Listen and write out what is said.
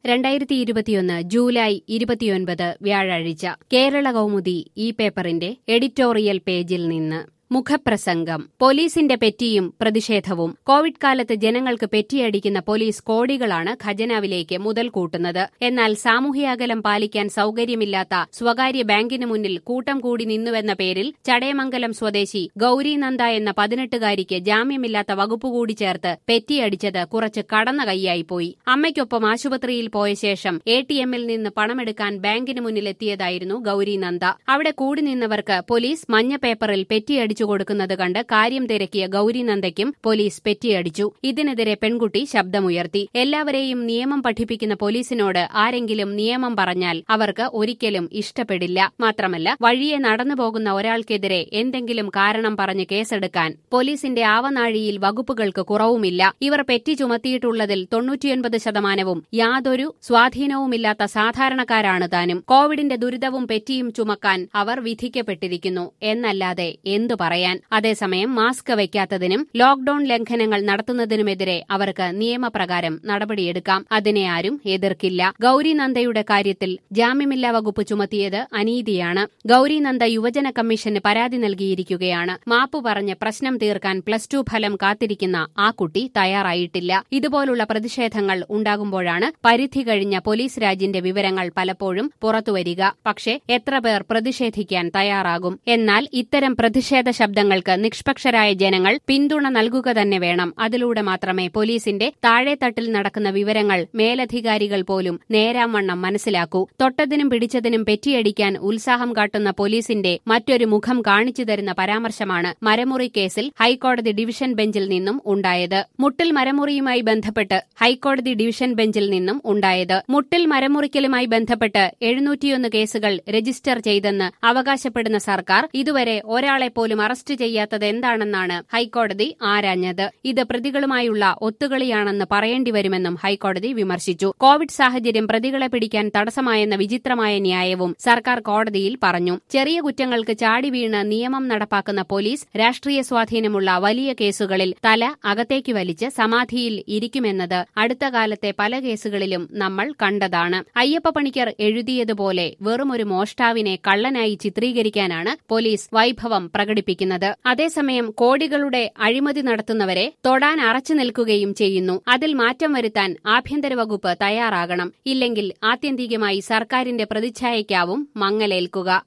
രണ്ടായിരത്തി ഇരുപത്തിയൊന്ന് ജൂലൈ ഇരുപത്തിയൊൻപത് വ്യാഴാഴ്ച കേരള കൗമുദി ഈ പേപ്പറിന്റെ എഡിറ്റോറിയൽ പേജിൽ നിന്ന് മുഖപ്രസംഗം പോലീസിന്റെ പെറ്റിയും പ്രതിഷേധവും കോവിഡ് കാലത്ത് ജനങ്ങൾക്ക് പെറ്റിയടിക്കുന്ന പോലീസ് കോടികളാണ് ഖജനാവിലേക്ക് മുതൽ കൂട്ടുന്നത് എന്നാൽ സാമൂഹ്യാകലം പാലിക്കാൻ സൌകര്യമില്ലാത്ത സ്വകാര്യ ബാങ്കിന് മുന്നിൽ കൂട്ടം കൂടി നിന്നുവെന്ന പേരിൽ ചടയമംഗലം സ്വദേശി ഗൌരിനന്ദ എന്ന പതിനെട്ടുകാരിക്ക് ജാമ്യമില്ലാത്ത വകുപ്പ് കൂടി ചേർത്ത് പെറ്റിയടിച്ചത് കുറച്ച് കടന്ന കൈയായിപ്പോയി അമ്മയ്ക്കൊപ്പം ആശുപത്രിയിൽ പോയ ശേഷം എ ടി എമ്മിൽ നിന്ന് പണമെടുക്കാൻ ബാങ്കിന് മുന്നിലെത്തിയതായിരുന്നു ഗൌരിനന്ദ അവിടെ കൂടി നിന്നവർക്ക് പോലീസ് മഞ്ഞ പേപ്പറിൽ പെറ്റിയടിച്ചു അടിച്ചു കൊടുക്കുന്നത് കണ്ട് കാര്യം തിരക്കിയ ഗൌരിനന്ദയ്ക്കും പോലീസ് പെറ്റിയടിച്ചു ഇതിനെതിരെ പെൺകുട്ടി ശബ്ദമുയർത്തി എല്ലാവരെയും നിയമം പഠിപ്പിക്കുന്ന പോലീസിനോട് ആരെങ്കിലും നിയമം പറഞ്ഞാൽ അവർക്ക് ഒരിക്കലും ഇഷ്ടപ്പെടില്ല മാത്രമല്ല വഴിയെ നടന്നു പോകുന്ന ഒരാൾക്കെതിരെ എന്തെങ്കിലും കാരണം പറഞ്ഞ് കേസെടുക്കാൻ പോലീസിന്റെ ആവനാഴിയിൽ വകുപ്പുകൾക്ക് കുറവുമില്ല ഇവർ പെറ്റി ചുമത്തിയിട്ടുള്ളതിൽ തൊണ്ണൂറ്റിയൊൻപത് ശതമാനവും യാതൊരു സ്വാധീനവുമില്ലാത്ത സാധാരണക്കാരാണ് താനും കോവിഡിന്റെ ദുരിതവും പെറ്റിയും ചുമക്കാൻ അവർ വിധിക്കപ്പെട്ടിരിക്കുന്നു എന്നല്ലാതെ എന്തു പറയാൻ അതേസമയം മാസ്ക് വയ്ക്കാത്തതിനും ലോക്ഡൌൺ ലംഘനങ്ങൾ നടത്തുന്നതിനുമെതിരെ അവർക്ക് നിയമപ്രകാരം നടപടിയെടുക്കാം അതിനെ ആരും എതിർക്കില്ല ഗൌരിനന്ദയുടെ കാര്യത്തിൽ ജാമ്യമില്ലാ വകുപ്പ് ചുമത്തിയത് അനീതിയാണ് ഗൌരിനന്ദ യുവജന കമ്മീഷന് പരാതി നൽകിയിരിക്കുകയാണ് മാപ്പ് പറഞ്ഞ് പ്രശ്നം തീർക്കാൻ പ്ലസ് ടു ഫലം കാത്തിരിക്കുന്ന ആ കുട്ടി തയ്യാറായിട്ടില്ല ഇതുപോലുള്ള പ്രതിഷേധങ്ങൾ ഉണ്ടാകുമ്പോഴാണ് പരിധി കഴിഞ്ഞ പോലീസ് രാജിന്റെ വിവരങ്ങൾ പലപ്പോഴും പുറത്തുവരിക പക്ഷേ എത്ര പേർ പ്രതിഷേധിക്കാൻ തയ്യാറാകും എന്നാൽ ഇത്തരം പ്രതിഷേധ ശബ്ദങ്ങൾക്ക് നിഷ്പക്ഷരായ ജനങ്ങൾ പിന്തുണ നൽകുക തന്നെ വേണം അതിലൂടെ മാത്രമേ പോലീസിന്റെ താഴെത്തട്ടിൽ നടക്കുന്ന വിവരങ്ങൾ മേലധികാരികൾ പോലും നേരാംവണ്ണം മനസ്സിലാക്കൂ തൊട്ടതിനും പിടിച്ചതിനും പെറ്റിയടിക്കാൻ ഉത്സാഹം കാട്ടുന്ന പോലീസിന്റെ മറ്റൊരു മുഖം കാണിച്ചു തരുന്ന പരാമർശമാണ് മരമുറി കേസിൽ ഹൈക്കോടതി ഡിവിഷൻ ബെഞ്ചിൽ നിന്നും ഉണ്ടായത് മുട്ടിൽ മരമുറിയുമായി ബന്ധപ്പെട്ട് ഹൈക്കോടതി ഡിവിഷൻ ബെഞ്ചിൽ നിന്നും ഉണ്ടായത് മുട്ടിൽ മരമുറിക്കലുമായി ബന്ധപ്പെട്ട് എഴുന്നൂറ്റിയൊന്ന് കേസുകൾ രജിസ്റ്റർ ചെയ്തെന്ന് അവകാശപ്പെടുന്ന സർക്കാർ ഇതുവരെ ഒരാളെ പോലും അറസ്റ്റ് ചെയ്യാത്തത് എന്താണെന്നാണ് ഹൈക്കോടതി ആരാഞ്ഞത് ഇത് പ്രതികളുമായുള്ള ഒത്തുകളിയാണെന്ന് പറയേണ്ടി വരുമെന്നും ഹൈക്കോടതി വിമർശിച്ചു കോവിഡ് സാഹചര്യം പ്രതികളെ പിടിക്കാൻ തടസ്സമായെന്ന വിചിത്രമായ ന്യായവും സർക്കാർ കോടതിയിൽ പറഞ്ഞു ചെറിയ കുറ്റങ്ങൾക്ക് ചാടി വീണ് നിയമം നടപ്പാക്കുന്ന പോലീസ് രാഷ്ട്രീയ സ്വാധീനമുള്ള വലിയ കേസുകളിൽ തല അകത്തേക്ക് വലിച്ച് സമാധിയിൽ ഇരിക്കുമെന്നത് അടുത്ത കാലത്തെ പല കേസുകളിലും നമ്മൾ കണ്ടതാണ് അയ്യപ്പ പണിക്കർ എഴുതിയതുപോലെ വെറുമൊരു മോഷ്ടാവിനെ കള്ളനായി ചിത്രീകരിക്കാനാണ് പോലീസ് വൈഭവം പ്രകടിപ്പിക്കുന്നത് അതേസമയം കോടികളുടെ അഴിമതി നടത്തുന്നവരെ തൊടാൻ അറച്ചു നിൽക്കുകയും ചെയ്യുന്നു അതിൽ മാറ്റം വരുത്താൻ ആഭ്യന്തര വകുപ്പ് തയ്യാറാകണം ഇല്ലെങ്കിൽ ആത്യന്തികമായി സർക്കാരിന്റെ പ്രതിച്ഛായയ്ക്കാവും മങ്ങലേൽക്കുക